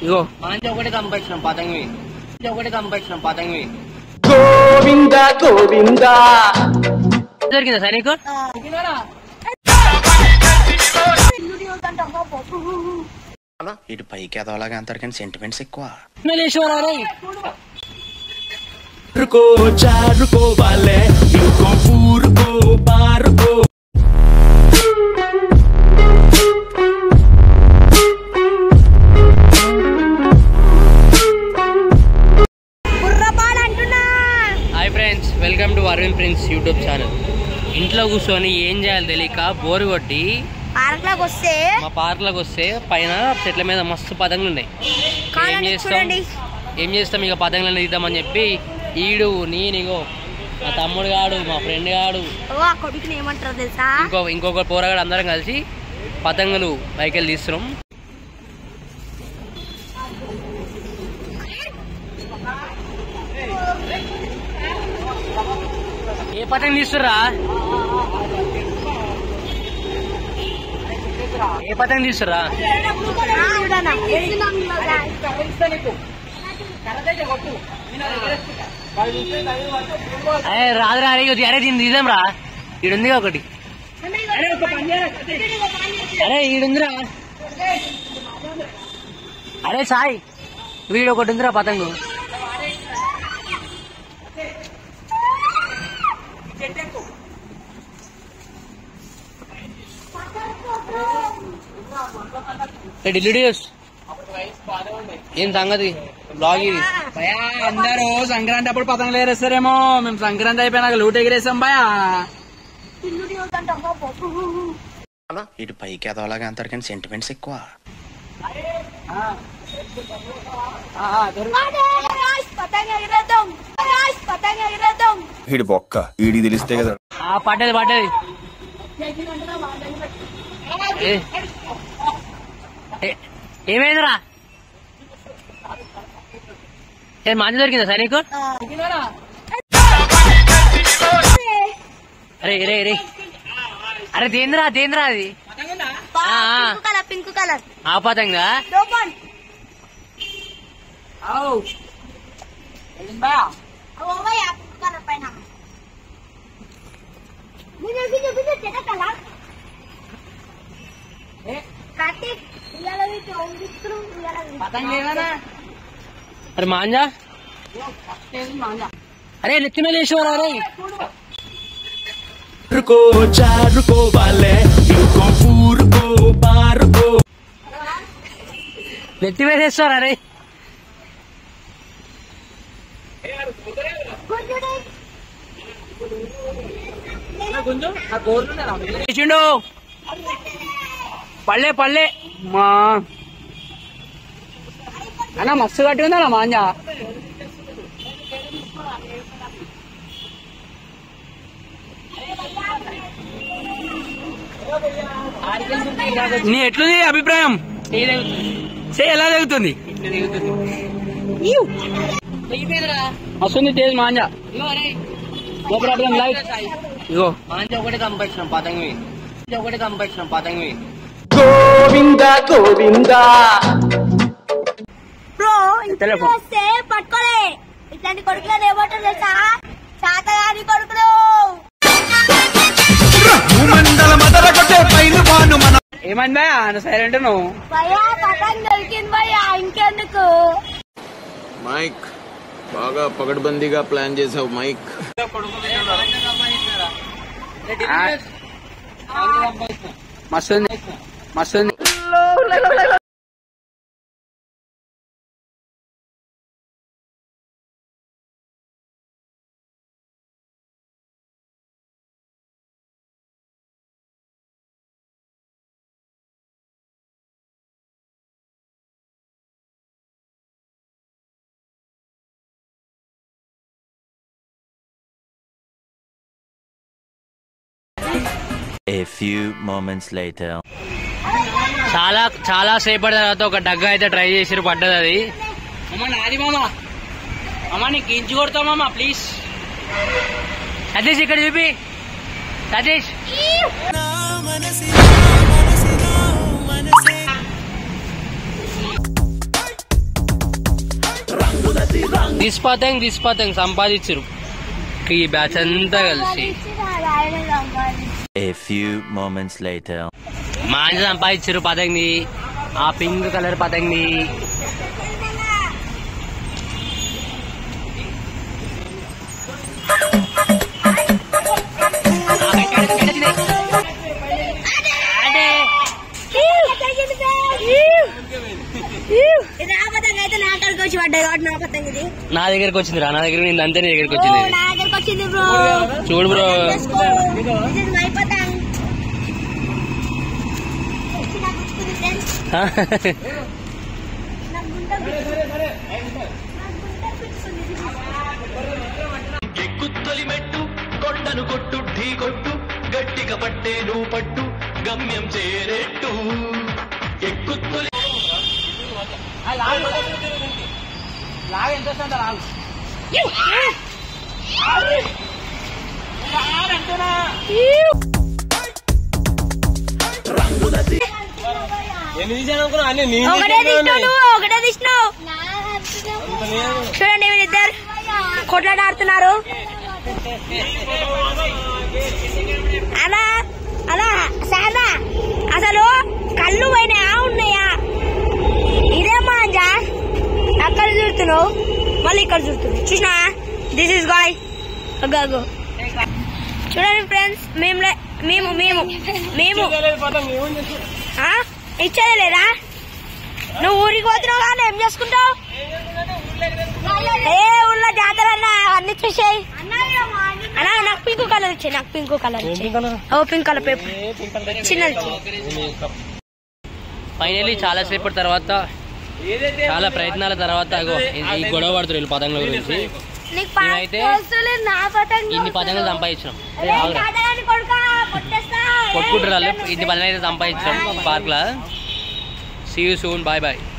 ఇగో మాంచి ఒకటి కంపించినాం పతంగి మాంచి ఒకటి కంపించినాం పతంగి గోవింద గోవింద దొరికిందా సార్ నీకు ఇటు పైకి ఎదవలాగా అంటారు కానీ సెంటిమెంట్స్ ఎక్కువ रुको चार रुको वाले रुको रुको बार रुको బుర్రపాలు అంటున్నా hi friends welcome to Aravind Prince YouTube channel ఇంట్లో కూర్చొని ఏం చేయాలి తెలియక బోరు కొట్టి పార్క్ లోకి వస్తే మా పార్క్లోకి వస్తే పైన చెట్ల మీద మస్తు పతంగులు ఉన్నాయి ఏం కాలానికి చేస్తాం చూడండి ఏం చేస్తాం ఇక పతంగులను తీద్దామని చెప్పి ఈడు నేను ఇగో మా తమ్ముడు గాడు మా ఫ్రెండ్ గాడు ఓ ఆ కొడుకుని ఏమంటారు తెలుసా ఇంకో ఇంకొక పోరగాడు అందరం కలిసి పతంగులు పైకెళ్ళి తీస్తున్నాం ఏ పతంగ తీస్తుర్రా ఏ పతంగ తీస్తుర్రా అరే రాదు రా అరే ఇది అరే దీన్ని తీద్దాం రా ఈడుంది ఒకటి అరే ఈడుందిరా అరే సాయి వీడు ఒకటి ఉందిరా పతంగు డిలీడియోస్ ఏం సంగతి బ్లాగ్ ఇది భయా అందరూ సంక్రాంతి అప్పుడు పతంగులు ఎగరేస్తారేమో మేము సంక్రాంతి అయిపోయినాక లూట్ ఎగిరేసాం భయా ఇటు పైకి ఎదవలాగా అంటారు కానీ సెంటిమెంట్స్ ఎక్కువ పతంగ ఎగిరేద్దాం పతంగ ఎగిరేద్దాం వీడి బొక్క వీడికి తెలిస్తే కదా ఆ పడ్డది పడ్డది ఏ- ఏ- ఏమైందిరా ఏ మంచి దొరికిందా సార్ నీకు అరే రే రే అరే దేంద్రా దేంద్రా అది ఆ, ఆ. పింక్ కలర్ పింక్ కలర్ ఆ పతంగా లోపన్ ఓవయ్య పింక్ కలర్ పైన బిజు బిజు బిజు చెట్ట కలర్ కార్తీక్ ఇయాల వీటి ఓంగిత్రు ఇయాల వీటి. అరే మాంజా అరే నెత్తిన లేచేవారా అరే रुको चार रुको वाले रुको रुको बार रुको నెత్తి వేసేస్తారా అరే లేచిండు పల్లె పల్లె మా అన్న మస్తు కట్టి ఉందా మాంజా నీ ఎట్లుంది అభిప్రాయం చే ఎలా జరుగుతుంది వస్తుంది తేజ్ మాంజా నో ప్రాబ్లం లైఫ్ ఇగో మాంచి ఒకటి కంపించినాం పతంగి మాంచి ఒకటి కంపించినాం పతంగి గోవింద గోవింద బ్రో టెలిఫోన్. వస్తే పట్టుకోలే ఇట్లాంటి కొడుకులను ఏమంటారు తెలుసా శాతగాని కొడుకులు భూమండల మదర కొట్టే పైన బాను మన ఏమైంది భయ సైలెంట్ నువ్వు భయా పతంగ్ దొరికింది భయ్యా ఇంకెందుకు మైక్ బాగా పగడ్బందీగా ప్లాన్ చేసావు మైక్ మస్తు మస్తు A few moments later. చాలా చాలా సేపటి తర్వాత ఒక డగ్గ అయితే ట్రై చేసిరు పడ్డది అది అమ్మ నాది మామ అమ్మ నీకు ఇంచు కొడతామమ్మా ప్లీజ్ సతీష్ ఇక్కడ చూపి సతీష్ దిస్ పతంగ్ దిస్ పతంగ్ సంపాదించరు ఈ బ్యాచ్ అంతా కలిసి A few moments later. మా ఆయన సంపాదించారు పతంగి ఆ పింక్ కలర్ పతంగి ఇది నా పతంగ అయితే నా అక్కడికి వచ్చి పడ్డాయి కాబట్టి నా పతంగ ఇది నా దగ్గరికి వచ్చింది రా నా దగ్గర నేను అంతే నీ దగ్గరికి ఓ, వచ్చింది నా దగ్గరికి వచ్చింది బ్రో చూడు బ్రో చేసుకో. This is my పతంగ్ వచ్చి నాకు గుచ్చుకుంది friends. నాకు గుంట గుచ్చుకుంది. నాకు గుంట గుచ్చుకుంది. ఎక్కుత్తొలి మెట్టు కొండను కొట్టు ఢీ కొట్టు గట్టిగా పట్టే నువ్వు పట్టు గమ్యం చేరేట్టు ఎక్కుత్తొలి లాగ ఎంత వస్తుందో లాగు ఒకటే తీసినావు నువ్వు ఒకటే తీసినావు చూడండి వీళ్ళిద్దరు కొట్లాడాడుతున్నారు అలా అలా సాదా అసలు కళ్ళు పోయినాయా ఉన్నాయా ఇదే మాంజా అక్కడ చూస్తున్నావు మళ్ళీ ఇక్కడ చూస్తున్నావు చూసినా దిస్ ఇస్ గాయ్ అగో చూడండి ఫ్రెండ్స్ మేము లే- మేము మేము మేము ఆ? ఇచ్చేది లేదా నువ్వు ఊరికి పోతున్నావు కానీ ఏం చేసుకుంటావు ఏ ఊళ్ళో జాతర అన్న అన్ని చూసాయి అన్నా నాకు పింక్ కలర్ ఇచ్చే నాకు పింక్ కలర్ ఇచ్చే ఓ పింక్ కలర్ పేపర్ చిన్నది ఇచ్చే. ఫైనల్లీ చాలా సేపటి తర్వాత చాలా ప్రయత్నాల తర్వాత అగో ఈ- ఈ గొడవ పడుతున్నారు వీళ్ళు పతంగుల గురించి నీకు పా- మేమైతే వస్తలేదు నా పతంగి ఇన్ని పతంగులు సంపాదించినాం అరే, జాతరాన్ని కొడుకా, కొట్టేస్తా. ఏ, కొట్టుకుంటారు వాళ్ళు ఇన్ని పనులు అయితే సంపాదించాం పార్క్ లా see you soon bye bye